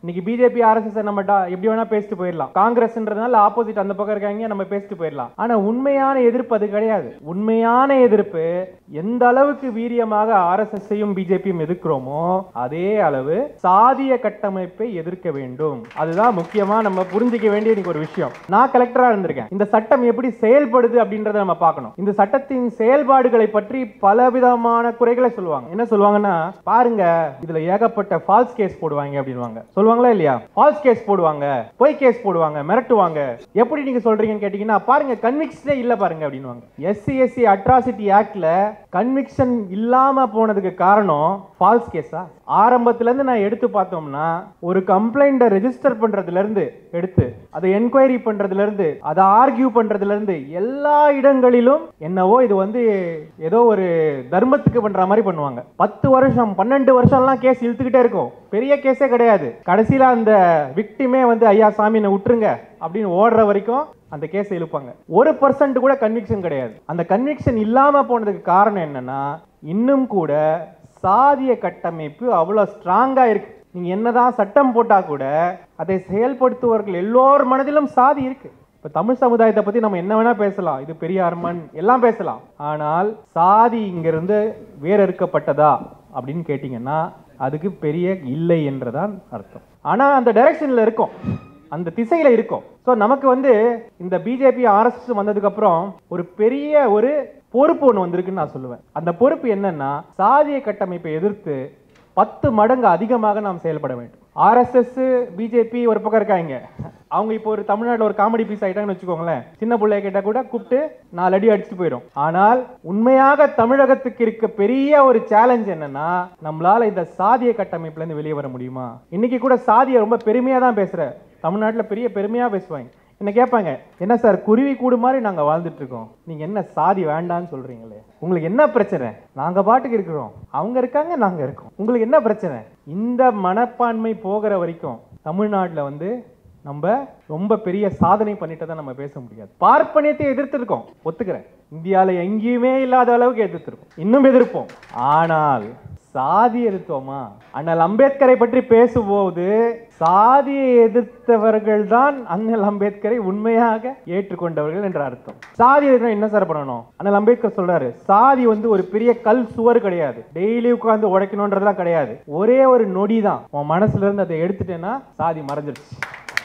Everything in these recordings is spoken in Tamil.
இன்னைக்கு பிஜேபி ஆர்எஸ்எஸ் நம்ம டா- எப்படி வேணா பேசிட்டு போயிடலாம் காங்கிரஸ்ன்றதுனால ஆப்போசிட் அந்த பக்கம் இருக்காங்க நம்ம பேசிட்டு போயிடலாம் ஆனா உண்மையான எதிர்ப்பு அது கிடையாது உண்மையான எதிர்ப்பு எந்த அளவுக்கு வீரியமாக ஆர்எஸ்எஸ்ஸையும் பிஜேபியும் எதிர்க்கிறோமோ அதே அளவு சாதிய கட்டமைப்பை எதிர்க்க வேண்டும் அதுதான் முக்கியமா நம்ம புரிஞ்சிக்க வேண்டிய இன்னைக்கு ஒரு விஷயம் நான் கலெக்டரா இருந்திருக்கேன் இந்த சட்டம் எப்படி செயல்படுது அப்படின்றத நம்ம பார்க்கணும் இந்த சட்டத்தின் செயல்பாடுகளை பற்றி பலவிதமான குறைகளை சொல்லுவாங்க என்ன சொல்லுவாங்கன்னா பாருங்க இதுல ஏகப்பட்ட ஃபால்ஸ் கேஸ் போடுவாங்க அப்படின்வாங்க சொல்லுவாங்களா இல்லையா ஃபால்ஸ் கேஸ் போடுவாங்க பொய் கேஸ் போடுவாங்க மிரட்டுவாங்க எப்படி நீங்க சொல்றீங்கன்னு கேட்டீங்கன்னா பாருங்க கன்விக்ஷனே இல்ல பாருங்க அப்படின்வாங்க எஸ்சி எஸ்சி அட்ராசிட்டி ஆக்ட்ல கன்விக்ஷன் இல்லாம போனதுக்கு காரணம் ஃபால்ஸ் கேஸா ஆரம்பத்துல இருந்து நான் எடுத்து பார்த்தோம்னா ஒரு கம்ப்ளைண்ட்டை ரெஜிஸ்டர் பண்றதுல இருந்து எடுத்து அதை என்கொயரி பண்றதுல இருந்து அதை ஆர்கியூ பண்றதுல இருந்து எல்லா இடங்களிலும் என்னவோ இது வந்து ஏதோ ஒரு தர்மத்துக்கு பண்ற மாதிரி பண்ணுவாங்க பத்து வருஷம் பன்னெண்டு வருஷம்லாம் கேஸ் இழுத்துக்கிட்டே இருக்கும் பெரிய கேஸே கிடையாது கடைசியில அந்த விக்டிமே வந்து ஐயா சாமி என்னை விட்டுருங்க அப்படின்னு ஓடுற வரைக்கும் அந்த கேஸை இழுப்பாங்க ஒரு பர்சன்ட் கூட கன்விக்ஷன் கிடையாது அந்த கன்விக்ஷன் இல்லாம போனதுக்கு காரணம் என்னன்னா இன்னும் கூட சாதிய கட்டமைப்பு அவ்வளோ ஸ்ட்ராங்கா இருக்கு நீங்க என்னதான் சட்டம் போட்டா கூட அதை செயல்படுத்துவர்கள் எல்லோர் மனதிலும் சாதி இருக்கு இப்ப தமிழ் சமுதாயத்தை பத்தி நம்ம என்ன வேணா பேசலாம் இது பெரியார் மண் எல்லாம் பேசலாம் ஆனால் சாதி இங்கிருந்து வேறறுக்கப்பட்டதா அப்படின்னு கேட்டீங்கன்னா அதுக்கு பெரிய இல்லை என்றுதான் அர்த்தம் ஆனா அந்த டைரக்ஷன்ல இருக்கும் அந்த திசையில இருக்கும் ஸோ நமக்கு வந்து இந்த பிஜேபி ஆர்எஸ்எஸ் வந்ததுக்கு அப்புறம் ஒரு பெரிய ஒரு பொறுப்பு ஒன்று வந்திருக்குன்னு நான் சொல்லுவேன் அந்த பொறுப்பு என்னன்னா சாதிய கட்டமைப்பை எதிர்த்து பத்து மடங்கு அதிகமாக நாம் செயல்பட வேண்டும் ஆர்எஸ்எஸ் பிஜேபி ஒரு பக்கம் இருக்காங்க அவங்க இப்போ ஒரு தமிழ்நாட்டில் ஒரு காமெடி பீஸ் ஆயிட்டாங்கன்னு வச்சுக்கோங்களேன் சின்ன பிள்ளைய கேட்டா கூட கூப்பிட்டு நாலு அடி அடிச்சுட்டு போயிடும் ஆனால் உண்மையாக தமிழகத்துக்கு இருக்க பெரிய ஒரு சேலஞ்ச் என்னன்னா நம்மளால இந்த சாதிய கட்டமைப்புல இருந்து வெளியே வர முடியுமா இன்னைக்கு கூட சாதியை ரொம்ப பெருமையா தான் பேசுற தமிழ்நாட்டில் பெரிய பெருமையா பேசுவாங்க என்ன கேட்பாங்க என்ன சார் குருவி கூடு மாதிரி நாங்க வாழ்ந்துட்டு இருக்கோம் நீங்க என்ன சாதி வேண்டாம்னு சொல்றீங்களே உங்களுக்கு என்ன பிரச்சனை நாங்க பாட்டுக்கு இருக்கிறோம் அவங்க இருக்காங்க நாங்க இருக்கோம் உங்களுக்கு என்ன பிரச்சனை இந்த மனப்பான்மை போகிற வரைக்கும் தமிழ்நாட்டில் வந்து நம்ம ரொம்ப பெரிய சாதனை பண்ணிட்டு தான் நம்ம பேச முடியாது பார்ப்பனியத்தை எதிர்த்திருக்கோம் ஒத்துக்கிறேன் இந்தியாவில் எங்கேயுமே இல்லாத அளவுக்கு எதிர்த்திருக்கோம் இன்னும் எதிர்ப்போம் ஆனால் சாதி எதிர்த்தோமா அண்ணல் அம்பேத்கரை பற்றி பேசும்போது சாதியை எதிர்த்தவர்கள் தான் அண்ணல் அம்பேத்கரை உண்மையாக ஏற்றுக்கொண்டவர்கள் என்ற அர்த்தம் சாதி எதிர்க்க என்ன சார் பண்ணணும் அண்ணல் அம்பேத்கர் சொல்றாரு சாதி வந்து ஒரு பெரிய கல் சுவர் கிடையாது டெய்லி உட்கார்ந்து உடைக்கணுன்றதுலாம் கிடையாது ஒரே ஒரு நொடி தான் உன் மனசுல இருந்து அதை எடுத்துட்டேன்னா சாதி மறைஞ்சிருச்சு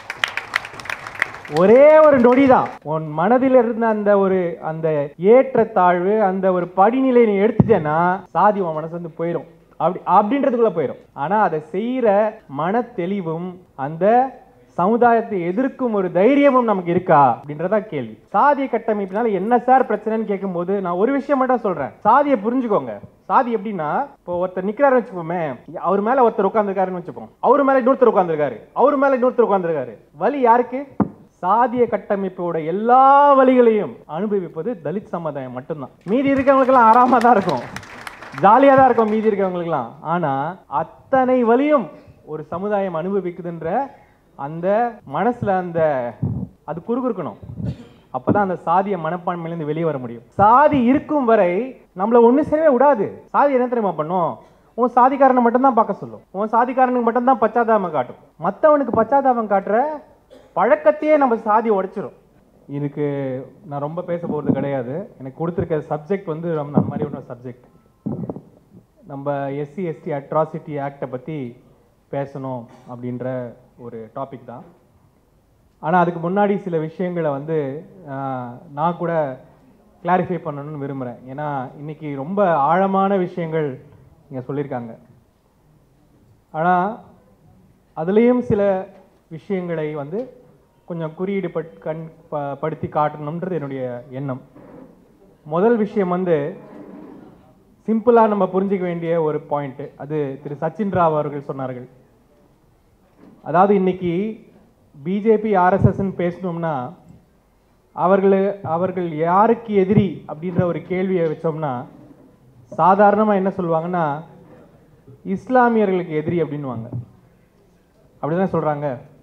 ஒரே ஒரு நொடி தான் உன் மனதில் இருந்த அந்த ஒரு அந்த ஏற்றத்தாழ்வு அந்த ஒரு படிநிலை நீ எடுத்துட்டேன்னா சாதி உன் மனசு வந்து போயிடும் அப்படி அப்படின்றதுக்குள்ள போயிடும் ஆனா அதை செய்யற மன தெளிவும் அந்த சமுதாயத்தை எதிர்க்கும் ஒரு தைரியமும் நமக்கு இருக்கா அப்படின்றதா கேள்வி சாதிய கட்டமைப்பினால என்ன சார் பிரச்சனைன்னு கேட்கும்போது நான் ஒரு விஷயம் மட்டும் சொல்றேன் சாதியை புரிஞ்சுக்கோங்க சாதி எப்படின்னா இப்போ ஒருத்தர் நிக்கிறாரு வச்சுப்போமே அவர் மேல ஒருத்தர் உட்காந்துருக்காருன்னு வச்சுப்போம் அவர் மேல இன்னொருத்தர் உட்காந்துருக்காரு அவர் மேல இன்னொருத்தர் உட்காந்துருக்காரு வலி யாருக்கு சாதிய கட்டமைப்போட எல்லா வழிகளையும் அனுபவிப்பது தலித் சமுதாயம் மட்டும்தான் மீதி இருக்கவங்களுக்கெல்லாம் ஆறாம தான் இருக்கும் ஜாலியாக தான் இருக்கும் மீதி இருக்கவங்களுக்கெல்லாம் ஆனா அத்தனை வழியும் ஒரு சமுதாயம் அனுபவிக்குதுன்ற அந்த மனசுல அந்த அது குறுகுறுக்கணும் அப்பதான் அந்த சாதிய மனப்பான்மையிலேருந்து வெளியே வர முடியும் சாதி இருக்கும் வரை நம்மள ஒண்ணு சேரவே விடாது சாதி என்ன தெரியுமா பண்ணும் உன் சாதிக்காரனை மட்டும்தான் பார்க்க சொல்லும் உன் சாதிக்காரனுக்கு மட்டும்தான் பச்சாதாபம் காட்டும் மற்றவனுக்கு பச்சாதாபம் காட்டுற பழக்கத்தையே நம்ம சாதி உடைச்சிரும் இதுக்கு நான் ரொம்ப பேச போகிறது கிடையாது எனக்கு கொடுத்துருக்க சப்ஜெக்ட் வந்து ரொம்ப அந்த மாதிரி ஒன்று சப்ஜெக்ட் நம்ம எஸ்சி எஸ்டி அட்ராசிட்டி ஆக்டை பற்றி பேசணும் அப்படின்ற ஒரு டாபிக் தான் ஆனால் அதுக்கு முன்னாடி சில விஷயங்களை வந்து ஆஹ், நான் கூட கிளாரிஃபை பண்ணணும்னு விரும்புகிறேன் ஏன்னா இன்னைக்கு ரொம்ப ஆழமான விஷயங்கள் இங்கே சொல்லியிருக்காங்க ஆனால் அதுலேயும் சில விஷயங்களை வந்து கொஞ்சம் குறியீடு பட் கண் ப- படுத்தி காட்டணுன்றது என்னுடைய எண்ணம் முதல் விஷயம் வந்து சிம்பிளாக நம்ம புரிஞ்சிக்க வேண்டிய ஒரு பாயிண்ட் அது திரு சச்சின் ராவ் அவர்கள் சொன்னார்கள் அதாவது இன்னைக்கு பிஜேபி ஆர்எஸ்எஸ்ன்னு பேசணும்னா அவர்கள் அவர்கள் யாருக்கு எதிரி அப்படின்ற ஒரு கேள்வியை வச்சோம்னா சாதாரணமாக என்ன சொல்லுவாங்கன்னா இஸ்லாமியர்களுக்கு எதிரி அப்படின்னுவாங்க அப்படிதான் சொல்றாங்க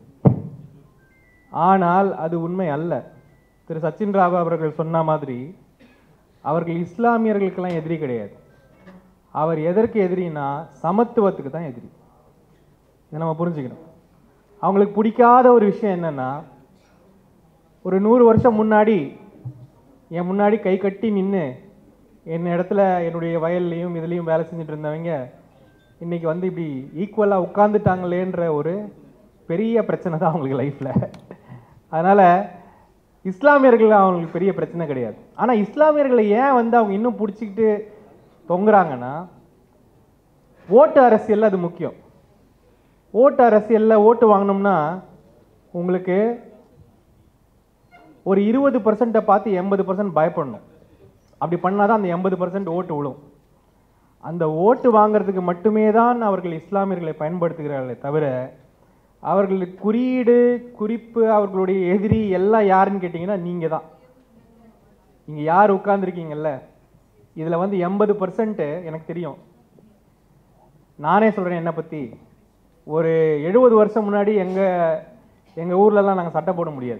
ஆனால் அது உண்மை அல்ல திரு சச்சின் ராவ் அவர்கள் சொன்ன மாதிரி அவர்கள் இஸ்லாமியர்களுக்கெல்லாம் எதிரி கிடையாது அவர் எதற்கு எதிரினா சமத்துவத்துக்கு தான் எதிரி இதை நம்ம புரிஞ்சுக்கணும் அவங்களுக்கு பிடிக்காத ஒரு விஷயம் என்னன்னா ஒரு நூறு வருஷம் முன்னாடி என் முன்னாடி கை கட்டி நின்று என் இடத்துல என்னுடைய வயல்லையும் இதுலேயும் வேலை செஞ்சுட்டு இருந்தவங்க இன்னைக்கு வந்து இப்படி ஈக்குவலாக உட்காந்துட்டாங்களேன்ற ஒரு பெரிய பிரச்சனை தான் அவங்களுக்கு லைஃப்பில் அதனால் இஸ்லாமியர்கள் அவங்களுக்கு பெரிய பிரச்சனை கிடையாது ஆனால் இஸ்லாமியர்களை ஏன் வந்து அவங்க இன்னும் பிடிச்சிக்கிட்டு தொங்குறாங்கன்னா ஓட்டு அரசியல் அது முக்கியம் ஓட்டு அரசியலில் ஓட்டு வாங்கினோம்னா உங்களுக்கு ஒரு இருபது பர்சன்ட்டை பார்த்து எண்பது பர்சன்ட் பயப்படணும் அப்படி பண்ணாதான் அந்த எண்பது பர்சன்ட் ஓட்டு விழும் அந்த ஓட்டு வாங்குறதுக்கு மட்டுமே தான் அவர்கள் இஸ்லாமியர்களை பயன்படுத்துகிறார்களே தவிர அவர்களுக்கு குறியீடு குறிப்பு அவர்களுடைய எதிரி எல்லாம் யாருன்னு கேட்டிங்கன்னா நீங்கள் தான் இங்கே யார் உட்கார்ந்துருக்கீங்கல்ல இதில் வந்து எண்பது பர்சன்ட்டு எனக்கு தெரியும் நானே சொல்கிறேன் என்னை பற்றி ஒரு எழுபது வருஷம் முன்னாடி எங்கள் எங்கள் ஊர்லலாம் நாங்கள் சட்டை போட முடியாது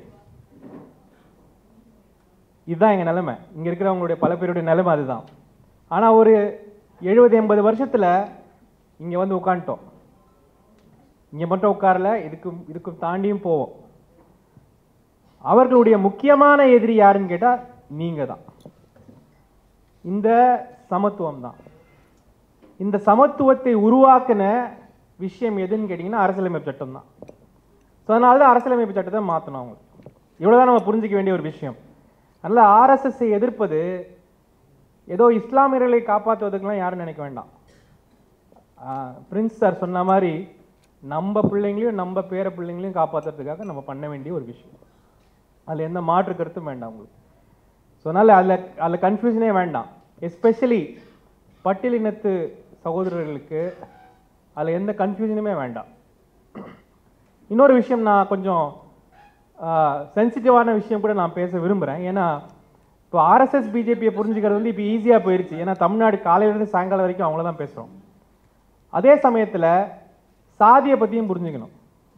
இதுதான் எங்கள் நிலைமை இங்கே இருக்கிறவங்களுடைய பல பேருடைய நிலைமை அதுதான் ஆனால் ஒரு எழுபது எண்பது வருஷத்தில் இங்கே வந்து உட்காந்துட்டோம் இங்கே மட்டும் உட்காரல இதுக்கு இதுக்கு தாண்டியும் போவோம் அவர்களுடைய முக்கியமான எதிரி யாருன்னு கேட்டால் நீங்கள் தான் இந்த சமத்துவம் தான் இந்த சமத்துவத்தை உருவாக்கின விஷயம் எதுன்னு கேட்டிங்கன்னா அரசியலமைப்பு சட்டம் தான் ஸோ அதனால தான் அரசியலமைப்பு சட்டத்தை மாற்றணும் அவங்க இவ்வளோதான் நம்ம புரிஞ்சிக்க வேண்டிய ஒரு விஷயம் அதனால் ஆர்எஸ்எஸ்ஸை எதிர்ப்பது ஏதோ இஸ்லாமியர்களை காப்பாற்றுவதுக்கெல்லாம் யாரும் நினைக்க வேண்டாம் பிரின்ஸ் சார் சொன்ன மாதிரி நம்ம பிள்ளைங்களையும் நம்ம பேர பிள்ளைங்களையும் காப்பாற்றுறதுக்காக நம்ம பண்ண வேண்டிய ஒரு விஷயம் அதில் எந்த மாற்று கருத்தும் வேண்டாம் உங்களுக்கு ஸோ அதனால் அதில் அதில் கன்ஃபியூஷனே வேண்டாம் எஸ்பெஷலி பட்டியலினத்து சகோதரர்களுக்கு அதில் எந்த கன்ஃபியூஷனுமே வேண்டாம் இன்னொரு விஷயம் நான் கொஞ்சம் சென்சிட்டிவான விஷயம் கூட நான் பேச விரும்புகிறேன் ஏன்னா இப்போ ஆர்எஸ்எஸ் பிஜேபியை புரிஞ்சுக்கிறது வந்து இப்போ ஈஸியாக போயிருச்சு ஏன்னா தமிழ்நாடு காலையிலேருந்து சாயங்காலம் வரைக்கும் அவங்கள தான் பேசுகிறோம் அதே சமயத்தில் சாதியை பற்றியும் புரிஞ்சுக்கணும்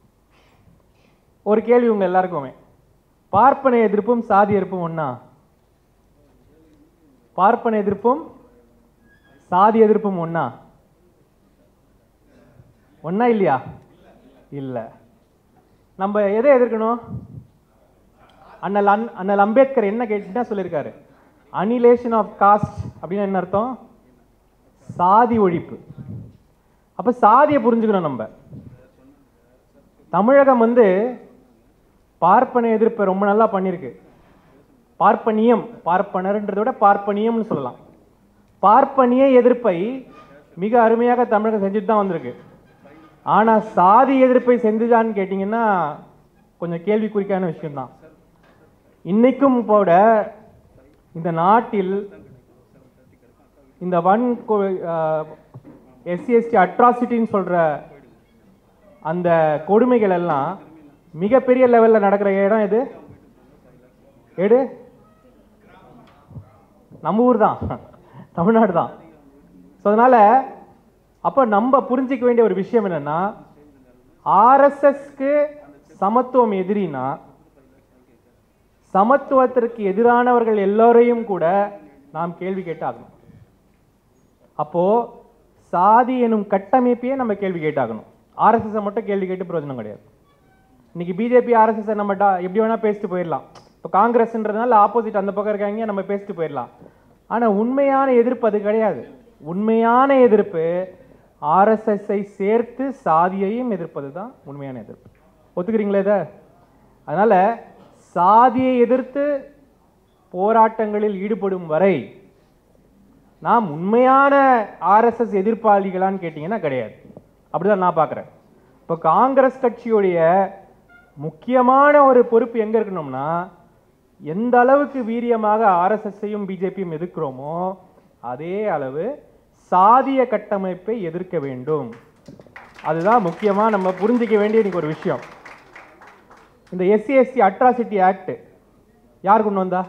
ஒரு கேள்வி உங்கள் எல்லாருக்குமே பார்ப்பன எதிர்ப்பும் சாதி எதிர்ப்பும் ஒன்றா பார்ப்பன எதிர்ப்பும் சாதி எதிர்ப்பும் ஒன்றா ஒன்றா இல்லையா இல்லை நம்ம எதை எதிர்க்கணும் அண்ணல் அன் அண்ணல் அம்பேத்கர் என்ன கேட்டுட்டா சொல்லியிருக்காரு அனிலேஷன் ஆஃப் காஸ்ட் அப்படின்னு என்ன அர்த்தம் சாதி ஒழிப்பு அப்போ சாதியை புரிஞ்சுக்கணும் நம்ம தமிழகம் வந்து பார்ப்பன எதிர்ப்பை ரொம்ப நல்லா பண்ணியிருக்கு பார்ப்பனியம் பார்ப்பனர்ன்றதை விட பார்ப்பனியம்னு சொல்லலாம் பார்ப்பனிய எதிர்ப்பை மிக அருமையாக தமிழகம் செஞ்சுட்டு தான் வந்திருக்கு ஆனால் சாதி எதிர்ப்பை செஞ்சுதான்னு கேட்டிங்கன்னா கொஞ்சம் கேள்விக்குறிக்கான விஷயம்தான் இன்னைக்கும் கூட இந்த நாட்டில் இந்த வன் எஸ்சி எஸ்டி அட்ராசிட்டின்னு சொல்கிற அந்த கொடுமைகள் எல்லாம் மிகப்பெரிய லெவலில் நடக்கிற இடம் எது எடு நம்ம ஊர் தான் தமிழ்நாடு தான் ஸோ அதனால் அப்போ நம்ம புரிஞ்சிக்க வேண்டிய ஒரு விஷயம் என்னன்னா ஆர்எஸ்எஸ்க்கு சமத்துவம் எதிரினா சமத்துவத்திற்கு எதிரானவர்கள் எல்லோரையும் கூட நாம் கேள்வி கேட்டாகணும் அப்போ சாதி எனும் கட்டமைப்பையே நம்ம கேள்வி கேட்டாகணும் ஆர்எஸ்எஸ் மட்டும் கேள்வி கேட்டு பிரயோஜனம் கிடையாது இன்னைக்கு பிஜேபி ஆர்எஸ்எஸ் நம்ம டா- எப்படி வேணா பேசிட்டு போயிடலாம் இப்போ காங்கிரஸ்ன்றதுனால ஆப்போசிட் அந்த பக்கம் இருக்காங்க நம்ம பேசிட்டு போயிடலாம் ஆனா உண்மையான எதிர்ப்பு அது கிடையாது உண்மையான எதிர்ப்பு ஆர்எஸ்எஸ்ஐ சேர்த்து சாதியையும் எதிர்ப்பது தான் உண்மையான எதிர்ப்பு ஒத்துக்கிறீங்களா இதை அதனால சாதியை எதிர்த்து போராட்டங்களில் ஈடுபடும் வரை நாம் உண்மையான ஆர்எஸ்எஸ் எதிர்ப்பாளிகளான்னு கேட்டிங்கன்னா கிடையாது அப்படிதான் நான் பார்க்குறேன் இப்போ காங்கிரஸ் கட்சியுடைய முக்கியமான ஒரு பொறுப்பு எங்கே இருக்கணும்னா எந்த அளவுக்கு வீரியமாக ஆர்எஸ்எஸ்ஸையும் பிஜேபியும் எதிர்க்கிறோமோ அதே அளவு சாதிய கட்டமைப்பை எதிர்க்க வேண்டும் அதுதான் முக்கியமாக நம்ம புரிஞ்சிக்க வேண்டிய இன்னைக்கு ஒரு விஷயம் இந்த எஸ்சி எஸ்டி அட்ராசிட்டி ஆக்ட் யார் கொண்டு வந்தா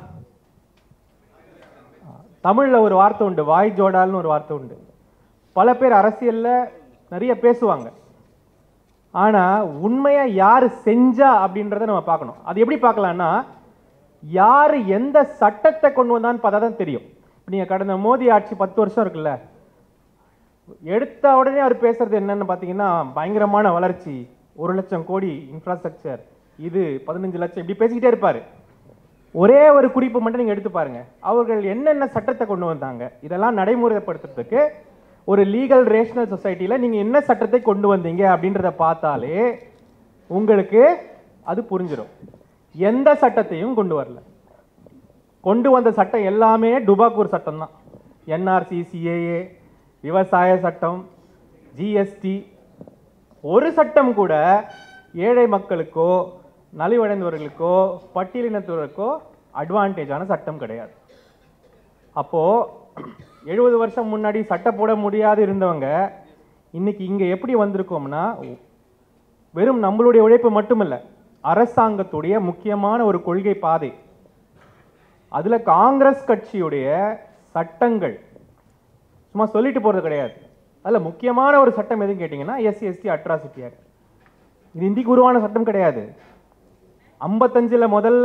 தமிழில் ஒரு வார்த்தை உண்டு வாய் ஜோடால்னு ஒரு வார்த்தை உண்டு பல பேர் அரசியலில் நிறைய பேசுவாங்க ஆனால் உண்மையாக யார் செஞ்சா அப்படின்றத நம்ம பார்க்கணும் அது எப்படி பார்க்கலாம்னா யார் எந்த சட்டத்தை கொண்டு வந்தான்னு பார்த்தா தான் தெரியும் இப்போ நீங்கள் கடந்த மோடி ஆட்சி பத்து வருஷம் இருக்குல்ல எடுத்த உடனே அவர் பேசுறது என்னன்னு பார்த்தீங்கன்னா பயங்கரமான வளர்ச்சி ஒரு லட்சம் கோடி இன்ஃப்ராஸ்ட்ரக்சர் இது பதினஞ்சு லட்சம் இப்படி பேசிக்கிட்டே இருப்பாரு ஒரே ஒரு குறிப்பு மட்டும் நீங்க எடுத்து பாருங்க அவர்கள் என்னென்ன சட்டத்தை கொண்டு வந்தாங்க இதெல்லாம் நடைமுறைப்படுத்துறதுக்கு ஒரு லீகல் ரேஷனல் சொசைட்டில நீங்க என்ன சட்டத்தை கொண்டு வந்தீங்க அப்படின்றத பார்த்தாலே உங்களுக்கு அது புரிஞ்சிடும் எந்த சட்டத்தையும் கொண்டு வரல கொண்டு வந்த சட்டம் எல்லாமே டுபாக்கூர் சட்டம் தான் என்ஆர்சி சிஏஏ விவசாய சட்டம் ஜிஎஸ்டி ஒரு சட்டம் கூட ஏழை மக்களுக்கோ நலிவடைந்தவர்களுக்கோ பட்டியலினத்தவர்களுக்கோ அட்வான்டேஜான சட்டம் கிடையாது அப்போ எழுபது வருஷம் முன்னாடி சட்டை போட முடியாது இருந்தவங்க இன்னைக்கு இங்க எப்படி வந்திருக்கோம்னா வெறும் நம்மளுடைய உழைப்பு மட்டுமல்ல அரசாங்கத்துடைய முக்கியமான ஒரு கொள்கை பாதை அதுல காங்கிரஸ் கட்சியுடைய சட்டங்கள் சும்மா சொல்லிட்டு போறது கிடையாது அதுல முக்கியமான ஒரு சட்டம் எதுன்னு கேட்டிங்கன்னா எஸ்சி எஸ்டி அட்ராசிட்டி ஆக்ட் இது இந்திக்கு உருவான சட்டம் கிடையாது ஐம்பத்தஞ்சுல முதல்ல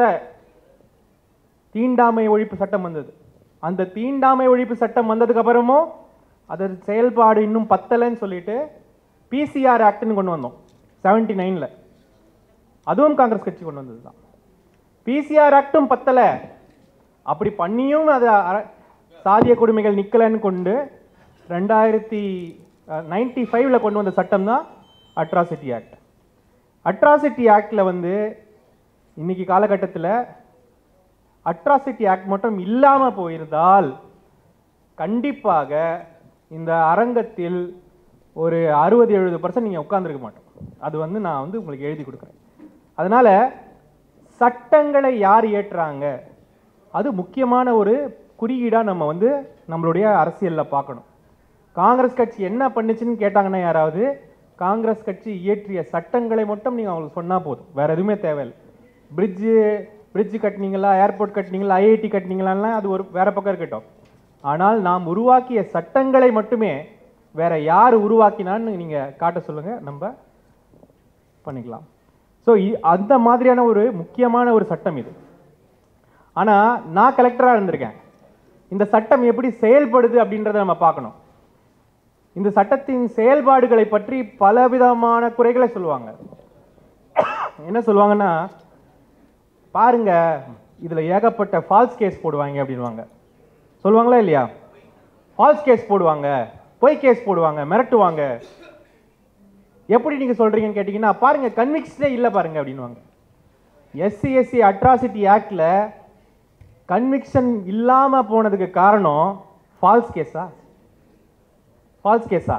தீண்டாமை ஒழிப்பு சட்டம் வந்தது அந்த தீண்டாமை ஒழிப்பு சட்டம் வந்ததுக்கு அப்புறமும் அது செயல்பாடு இன்னும் பத்தலைன்னு சொல்லிட்டு பிசிஆர் ஆக்ட்னு கொண்டு வந்தோம் செவன்டி நைனில் அதுவும் காங்கிரஸ் கட்சி கொண்டு வந்தது தான் பிசிஆர் ஆக்டும் பத்தலை அப்படி பண்ணியும் அது அர- சாதிய கொடுமைகள் நிக்கலைன்னு கொண்டு ரெண்டாயிரத்தி நைன்டி ஃபைவ்ல கொண்டு வந்த சட்டம் தான் அட்ராசிட்டி ஆக்ட் அட்ராசிட்டி ஆக்டில் வந்து இன்னைக்கு காலகட்டத்தில் அட்ராசிட்டி ஆக்ட் மட்டும் இல்லாமல் போயிருந்தால் கண்டிப்பாக இந்த அரங்கத்தில் ஒரு அறுபது எழுபது பர்சன்ட் நீங்கள் உட்காந்துருக்க மாட்டோம் அது வந்து நான் வந்து உங்களுக்கு எழுதி கொடுக்குறேன் அதனால சட்டங்களை யார் ஏற்றுறாங்க அது முக்கியமான ஒரு குறியீடாக நம்ம வந்து நம்மளுடைய அரசியலில் பார்க்கணும் காங்கிரஸ் கட்சி என்ன பண்ணுச்சுன்னு கேட்டாங்கன்னா யாராவது காங்கிரஸ் கட்சி இயற்றிய சட்டங்களை மட்டும் நீங்கள் அவங்களுக்கு சொன்னால் போதும் வேற எதுவுமே தேவையில்லை பிரிட்ஜு பிரிட்ஜ் கட்டினீங்களா ஏர்போர்ட் கட்டினீங்களா ஐஐடி கட்டினீங்களாலாம் அது ஒரு வேற பக்கம் இருக்கட்டும் ஆனால் நாம் உருவாக்கிய சட்டங்களை மட்டுமே வேற யார் உருவாக்கினான்னு நீங்கள் காட்ட சொல்லுங்க நம்ம பண்ணிக்கலாம் ஸோ அந்த மாதிரியான ஒரு முக்கியமான ஒரு சட்டம் இது ஆனால் நான் கலெக்டராக இருந்திருக்கேன் இந்த சட்டம் எப்படி செயல்படுது அப்படின்றத நம்ம பார்க்கணும் இந்த சட்டத்தின் செயல்பாடுகளை பற்றி பலவிதமான குறைகளை சொல்லுவாங்க என்ன சொல்லுவாங்கன்னா பாருங்க இதுல ஏகப்பட்ட ஃபால்ஸ் கேஸ் போடுவாங்க அப்படின்வாங்க சொல்லுவாங்களா இல்லையா ஃபால்ஸ் கேஸ் போடுவாங்க பொய் கேஸ் போடுவாங்க மிரட்டுவாங்க எப்படி நீங்க சொல்றீங்கன்னு கேட்டீங்கன்னா பாருங்க கன்விக்ஷனே இல்லை பாருங்க அப்படின்வாங்க எஸ்சி எஸ்சி அட்ராசிட்டி ஆக்ட்ல கன்விக்ஷன் இல்லாம போனதுக்கு காரணம் ஃபால்ஸ் கேஸா ஃபால்ஸ் கேஸா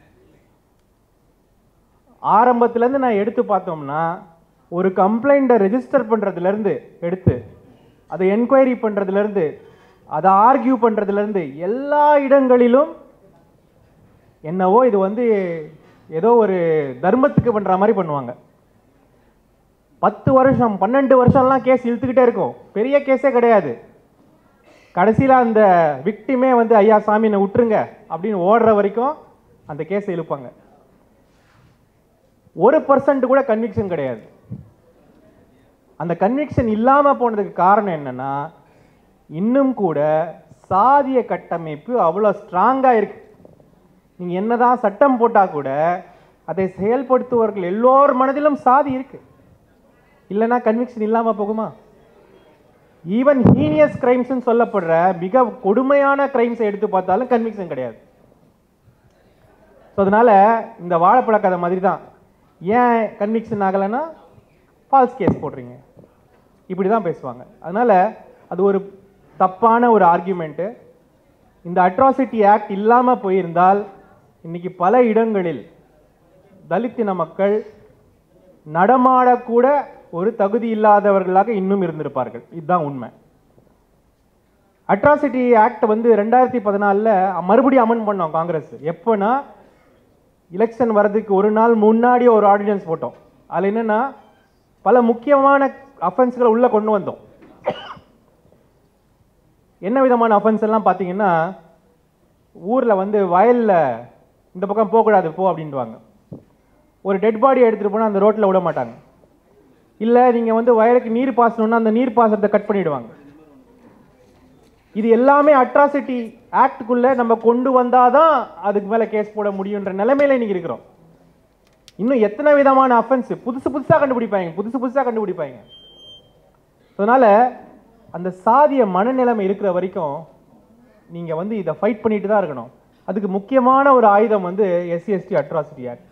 ஆரம்பத்துலேருந்து நான் எடுத்து பார்த்தோம்னா ஒரு கம்ப்ளைண்ட்டை ரெஜிஸ்டர் பண்ணுறதுலேருந்து எடுத்து அதை என்கொயரி பண்ணுறதுலேருந்து அதை ஆர்கியூ பண்ணுறதுலேருந்து எல்லா இடங்களிலும் என்னவோ இது வந்து ஏதோ ஒரு தர்மத்துக்கு பண்ணுற மாதிரி பண்ணுவாங்க பத்து வருஷம் பன்னெண்டு வருஷம்லாம் கேஸ் இழுத்துக்கிட்டே இருக்கும் பெரிய கேஸே கிடையாது கடைசியில் அந்த விக்டிமே வந்து ஐயா சாமி என்னை விட்டுருங்க அப்படின்னு ஓடுற வரைக்கும் அந்த கேஸை இழுப்பாங்க ஒரு பர்சன்ட் கூட கன்விக்ஷன் கிடையாது அந்த கன்விக்ஷன் இல்லாமல் போனதுக்கு காரணம் என்னன்னா இன்னும் கூட சாதிய கட்டமைப்பு அவ்வளோ ஸ்ட்ராங்காக இருக்கு நீங்கள் என்னதான் சட்டம் போட்டால் கூட அதை செயல்படுத்துவர்கள் எல்லோர் மனதிலும் சாதி இருக்கு இல்லைன்னா கன்விக்ஷன் இல்லாமல் போகுமா ஈவன் ஹீனியஸ் கிரைம்ஸ்னு சொல்லப்படுற மிக கொடுமையான கிரைம்ஸை எடுத்து பார்த்தாலும் கன்விக்ஷன் கிடையாது ஸோ அதனால இந்த வாழைப்பழ கதை மாதிரி தான் ஏன் கன்விக்ஷன் ஆகலைன்னா ஃபால்ஸ் கேஸ் போடுறீங்க இப்படி தான் பேசுவாங்க அதனால அது ஒரு தப்பான ஒரு ஆர்கியூமெண்ட்டு இந்த அட்ராசிட்டி ஆக்ட் இல்லாமல் போயிருந்தால் இன்னைக்கு பல இடங்களில் தலித்தின மக்கள் நடமாடக்கூட ஒரு தகுதி இல்லாதவர்களாக இன்னும் இருந்திருப்பார்கள் இதுதான் உண்மை அட்ராசிட்டி ஆக்ட் வந்து ரெண்டாயிரத்தி பதினாலில் மறுபடியும் அமெண்ட் பண்ணோம் காங்கிரஸ் எப்போனா எலெக்ஷன் வர்றதுக்கு ஒரு நாள் முன்னாடி ஒரு ஆர்டினன்ஸ் போட்டோம் அதில் என்னன்னா பல முக்கியமான அஃபென்ஸ்களை உள்ள கொண்டு வந்தோம் என்ன விதமான அஃபென்ஸ் எல்லாம் பார்த்தீங்கன்னா ஊரில் வந்து வயலில் இந்த பக்கம் போகக்கூடாது போ அப்படின்ட்டுவாங்க ஒரு டெட் பாடி எடுத்துகிட்டு போனால் அந்த ரோட்டில் விட மாட்டாங்க இல்லை நீங்கள் வந்து வயலுக்கு நீர் பாசணும்னா அந்த நீர் பாசனத்தை கட் பண்ணிடுவாங்க இது எல்லாமே அட்ராசிட்டி ஆக்டுக்குள்ள நம்ம கொண்டு வந்தாதான் அதுக்கு மேலே கேஸ் போட முடியுன்ற நிலைமையில இன்னைக்கு இருக்கிறோம் இன்னும் எத்தனை விதமான அஃபென்ஸ் புதுசு புதுசாக கண்டுபிடிப்பாங்க புதுசு புதுசாக கண்டுபிடிப்பாங்க அதனால அந்த சாதிய மனநிலைமை இருக்கிற வரைக்கும் நீங்க வந்து இதை ஃபைட் பண்ணிட்டு தான் இருக்கணும் அதுக்கு முக்கியமான ஒரு ஆயுதம் வந்து எஸ்சி எஸ்டி அட்ராசிட்டி ஆக்ட்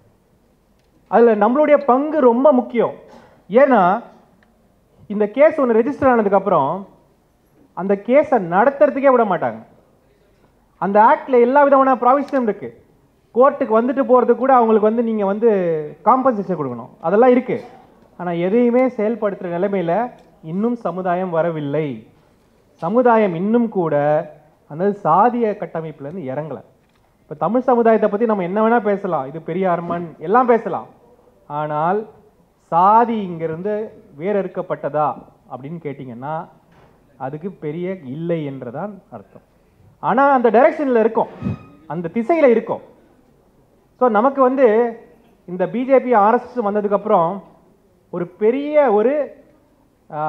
அதுல நம்மளுடைய பங்கு ரொம்ப முக்கியம் ஏன்னா இந்த கேஸ் ஒன்று ரெஜிஸ்டர் ஆனதுக்கு அப்புறம் அந்த கேஸை நடத்துறதுக்கே விட மாட்டாங்க அந்த ஆக்ட்ல எல்லா விதமான ப்ராவிஷனும் இருக்கு கோர்ட்டுக்கு வந்துட்டு போறது கூட அவங்களுக்கு வந்து நீங்க வந்து காம்பன்சேஷன் கொடுக்கணும் அதெல்லாம் இருக்கு ஆனா எதையுமே செயல்படுத்துற நிலைமையில இன்னும் சமுதாயம் வரவில்லை சமுதாயம் இன்னும் கூட அந்த சாதிய கட்டமைப்புல இருந்து இறங்கல இப்ப தமிழ் சமுதாயத்தை பத்தி நம்ம என்ன வேணா பேசலாம் இது பெரியார்மன் எல்லாம் பேசலாம் ஆனால் சாதி இங்கிருந்து வேற இருக்கப்பட்டதா அப்படின்னு கேட்டிங்கன்னா அதுக்கு பெரிய இல்லை என்றுதான் அர்த்தம் ஆனா அந்த டைரக்ஷன்ல இருக்கும் அந்த திசையில இருக்கும் ஸோ நமக்கு வந்து இந்த பிஜேபி ஆர்எஸ்எஸ் வந்ததுக்கப்புறம் ஒரு பெரிய ஒரு ஆ,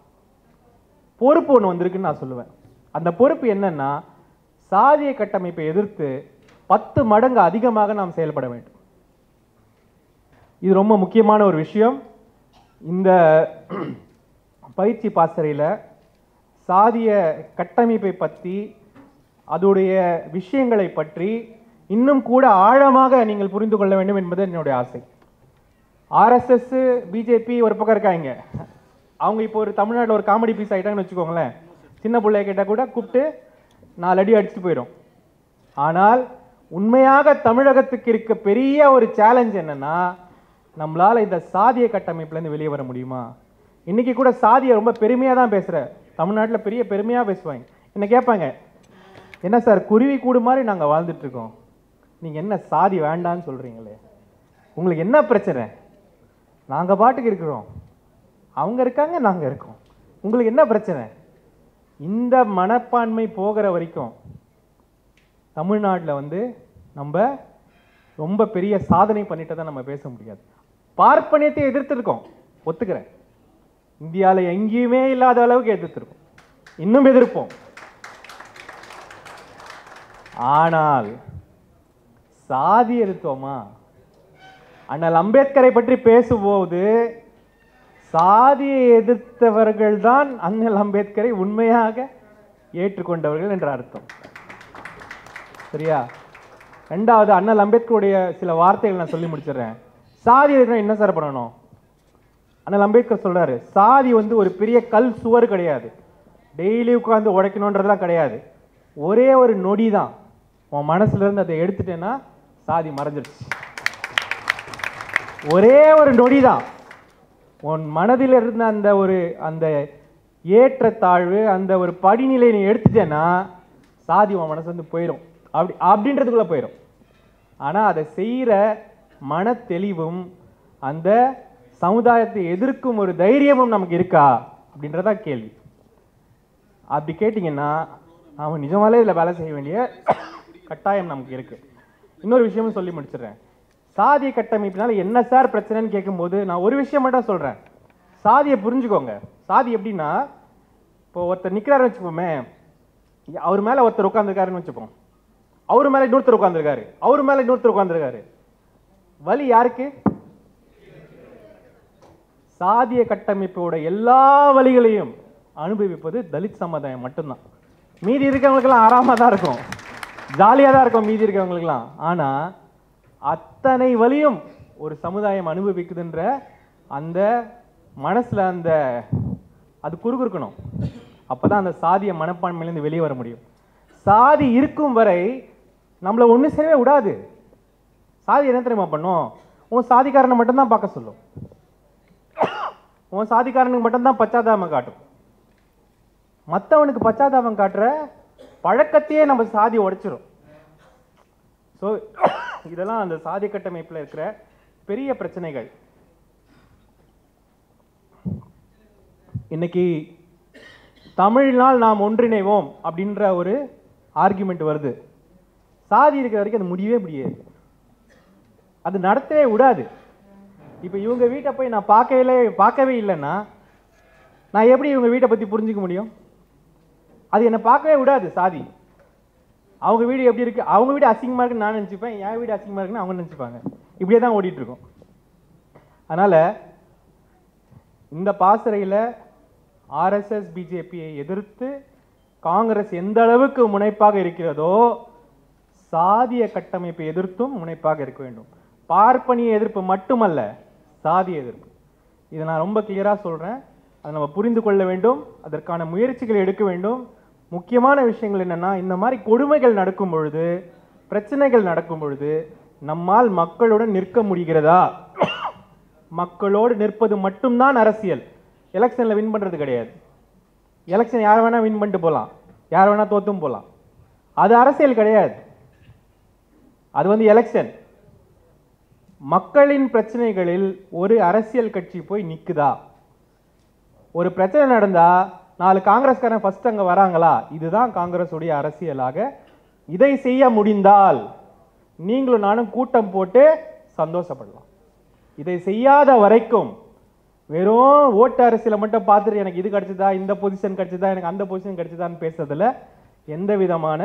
பொறுப்பு ஒன்று வந்திருக்குன்னு நான் சொல்லுவேன் அந்த பொறுப்பு என்னன்னா சாதிய கட்டமைப்பை எதிர்த்து பத்து மடங்கு அதிகமாக நாம் செயல்பட வேண்டும் இது ரொம்ப முக்கியமான ஒரு விஷயம் இந்த பயிற்சி பாசறையில் சாதிய கட்டமைப்பை பற்றி அதோடைய விஷயங்களை பற்றி இன்னும் கூட ஆழமாக நீங்கள் புரிந்து கொள்ள வேண்டும் என்பது என்னுடைய ஆசை ஆர்எஸ்எஸ் பிஜேபி ஒரு பக்கம் இருக்காங்க அவங்க இப்போ ஒரு தமிழ்நாட்டில் ஒரு காமெடி பீஸ் ஆகிட்டாங்கன்னு வச்சுக்கோங்களேன் சின்ன பிள்ளைய கேட்டால் கூட கூப்பிட்டு நாலு அடி அடிச்சுட்டு போயிடும் ஆனால் உண்மையாக தமிழகத்துக்கு இருக்க பெரிய ஒரு சேலஞ்ச் என்னன்னா நம்மளால இந்த சாதிய கட்டமைப்புலேருந்து வெளியே வர முடியுமா இன்னைக்கு கூட சாதியை ரொம்ப பெருமையாக தான் பேசுகிற தமிழ்நாட்டில் பெரிய பெருமையாக பேசுவாங்க என்ன கேட்பாங்க என்ன சார் குருவி கூடு மாதிரி நாங்கள் வாழ்ந்துட்டு இருக்கோம் நீங்கள் என்ன சாதி வேண்டான்னு சொல்கிறீங்களே உங்களுக்கு என்ன பிரச்சனை நாங்கள் பாட்டுக்கு இருக்கிறோம் அவங்க இருக்காங்க நாங்கள் இருக்கோம் உங்களுக்கு என்ன பிரச்சனை இந்த மனப்பான்மை போகிற வரைக்கும் தமிழ்நாட்டில் வந்து நம்ம ரொம்ப பெரிய சாதனை பண்ணிட்டு தான் நம்ம பேச முடியாது பார்ப்பனியத்தை எதிர்த்திருக்கோம் ஒத்துக்கிறேன் இந்தியாவில் எங்கேயுமே இல்லாத அளவுக்கு எதிர்த்திருக்கோம் இன்னும் எதிர்ப்போம் ஆனால் சாதி எதிர்த்தோமா அண்ணல் அம்பேத்கரை பற்றி பேசும்போது சாதியை எதிர்த்தவர்கள் தான் அண்ணல் அம்பேத்கரை உண்மையாக ஏற்றுக்கொண்டவர்கள் என்ற அர்த்தம் சரியா ரெண்டாவது அண்ணல் அம்பேத்கருடைய சில வார்த்தைகள் நான் சொல்லி முடிச்சிடுறேன் சாதி எதிர்க்கணும் என்ன சார் பண்ணணும் அண்ணல் அம்பேத்கர் சொல்றாரு சாதி வந்து ஒரு பெரிய கல் சுவர் கிடையாது டெய்லி உட்காந்து உடைக்கணுன்றதுலாம் கிடையாது ஒரே ஒரு நொடி தான் உன் மனசுல இருந்து அதை எடுத்துட்டேன்னா சாதி மறைஞ்சிருச்சு ஒரே ஒரு நொடி தான் உன் மனதில் இருந்த அந்த ஒரு அந்த ஏற்றத்தாழ்வு அந்த ஒரு படிநிலை நீ எடுத்துட்டேன்னா சாதி உன் மனசு வந்து போயிடும் அப்படி அப்படின்றதுக்குள்ள போயிடும் ஆனா அதை செய்யற மன தெளிவும் அந்த சமுதாயத்தை எதிர்க்கும் ஒரு தைரியமும் நமக்கு இருக்கா அப்படின்றதா கேள்வி அப்படி கேட்டிங்கன்னா அவன் நிஜமாலே இதில் வேலை செய்ய வேண்டிய கட்டாயம் நமக்கு இருக்கு இன்னொரு விஷயமும் சொல்லி முடிச்சிடுறேன் சாதிய கட்டமைப்பினால என்ன சார் பிரச்சனைன்னு கேட்கும்போது நான் ஒரு விஷயம் மட்டும் சொல்றேன் சாதியை புரிஞ்சுக்கோங்க சாதி எப்படின்னா இப்போ ஒருத்தர் நிற்கிறாருன்னு வச்சுப்போமே அவர் மேலே ஒருத்தர் உட்காந்துருக்காருன்னு வச்சுப்போம் அவர் மேலே இன்னொருத்தர் உட்காந்துருக்காரு அவர் மேலே இன்னொருத்தர் உட்காந்துருக்காரு வலி யாருக்கு சாதிய கட்டமைப்போட எல்லா வழிகளையும் அனுபவிப்பது தலித் சமுதாயம் மட்டும்தான் மீதி இருக்கவங்களுக்கெல்லாம் ஆறாம தான் இருக்கும் ஜாலியாக தான் இருக்கும் மீதி இருக்கவங்களுக்கெல்லாம் ஆனா அத்தனை வழியும் ஒரு சமுதாயம் அனுபவிக்குதுன்ற அந்த மனசுல அந்த அது குறுகுறுக்கணும் அப்பதான் அந்த சாதிய மனப்பான்மையிலேருந்து வெளியே வர முடியும் சாதி இருக்கும் வரை நம்மளை ஒண்ணு சேரவே விடாது சாதி என்ன தெரியுமா பண்ணும் உன் சாதிக்காரனை மட்டும்தான் பார்க்க சொல்லும் உன் சாதிக்காரனுக்கு மட்டும்தான் பச்சாதாபம் காட்டும் மற்றவனுக்கு பச்சாதாபம் காட்டுற பழக்கத்தையே நம்ம சாதி உடைச்சிரும் ஸோ இதெல்லாம் அந்த சாதி கட்டமைப்பில் இருக்கிற பெரிய பிரச்சனைகள் இன்னைக்கு தமிழ்னால் நாம் ஒன்றிணைவோம் அப்படின்ற ஒரு ஆர்குமெண்ட் வருது சாதி இருக்கிற வரைக்கும் அது முடியவே முடியாது அது நடத்தவே விடாது இப்போ இவங்க வீட்டை போய் நான் பார்க்கவே பார்க்கவே இல்லைன்னா நான் எப்படி இவங்க வீட்டை பற்றி புரிஞ்சுக்க முடியும் அது என்னை பார்க்கவே விடாது சாதி அவங்க வீடு எப்படி இருக்கு அவங்க வீடு அசிங்கமாக இருக்குன்னு நான் நினச்சிப்பேன் என் வீடு அசிங்கமாக இருக்குன்னு அவங்க நினச்சிப்பாங்க இப்படியே தான் ஓடிட்டு இருக்கோம் அதனால இந்த பாசறையில் ஆர்எஸ்எஸ் பிஜேபியை எதிர்த்து காங்கிரஸ் எந்த அளவுக்கு முனைப்பாக இருக்கிறதோ சாதிய கட்டமைப்பை எதிர்த்தும் முனைப்பாக இருக்க வேண்டும் பார்ப்பனிய எதிர்ப்பு மட்டுமல்ல சாதிய எதிர்ப்பு இதை நான் ரொம்ப கிளியராக சொல்கிறேன் அதை நம்ம புரிந்து கொள்ள வேண்டும் அதற்கான முயற்சிகளை எடுக்க வேண்டும் முக்கியமான விஷயங்கள் என்னன்னா இந்த மாதிரி கொடுமைகள் நடக்கும் பொழுது பிரச்சனைகள் நடக்கும் பொழுது நம்மால் மக்களுடன் நிற்க முடிகிறதா மக்களோடு நிற்பது மட்டும்தான் அரசியல் எலெக்ஷனில் வின் பண்ணுறது கிடையாது எலெக்ஷன் யார் வேணால் வின் பண்ணிட்டு போகலாம் யார் வேணால் தோத்தும் போகலாம் அது அரசியல் கிடையாது அது வந்து எலெக்ஷன் மக்களின் பிரச்சனைகளில் ஒரு அரசியல் கட்சி போய் நிக்குதா ஒரு பிரச்சனை நடந்தா நாலு காங்கிரஸ்காரன் ஃபர்ஸ்ட் அங்க வராங்களா இதுதான் காங்கிரஸ் உடைய அரசியலாக இதை செய்ய முடிந்தால் நீங்களும் நானும் கூட்டம் போட்டு சந்தோஷப்படலாம் இதை செய்யாத வரைக்கும் வெறும் ஓட்டு அரசியலை மட்டும் பார்த்துட்டு எனக்கு இது கிடைச்சதா இந்த பொசிஷன் கிடைச்சதா எனக்கு அந்த பொசிஷன் கிடைச்சதான்னு பேசுறதுல எந்த விதமான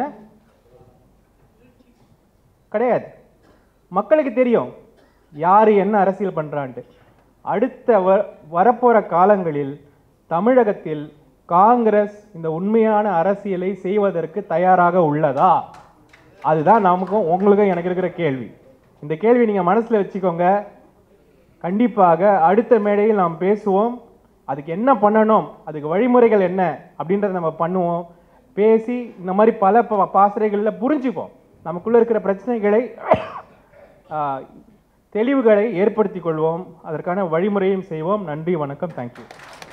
கிடையாது மக்களுக்கு தெரியும் யார் என்ன அரசியல் பண்றான்ட்டு அடுத்த வ வரப்போற காலங்களில் தமிழகத்தில் காங்கிரஸ் இந்த உண்மையான அரசியலை செய்வதற்கு தயாராக உள்ளதா அதுதான் நமக்கும் உங்களுக்கும் எனக்கு இருக்கிற கேள்வி இந்த கேள்வி நீங்க மனசுல வச்சுக்கோங்க கண்டிப்பாக அடுத்த மேடையில் நாம் பேசுவோம் அதுக்கு என்ன பண்ணணும் அதுக்கு வழிமுறைகள் என்ன அப்படின்றத நம்ம பண்ணுவோம் பேசி இந்த மாதிரி பல ப- பாசறைகளில் புரிஞ்சுப்போம் நமக்குள்ள இருக்கிற பிரச்சனைகளை ஆ, தெளிவுகளை ஏற்படுத்திக் கொள்வோம் அதற்கான வழிமுறையும் செய்வோம் நன்றி வணக்கம் தேங்க்யூ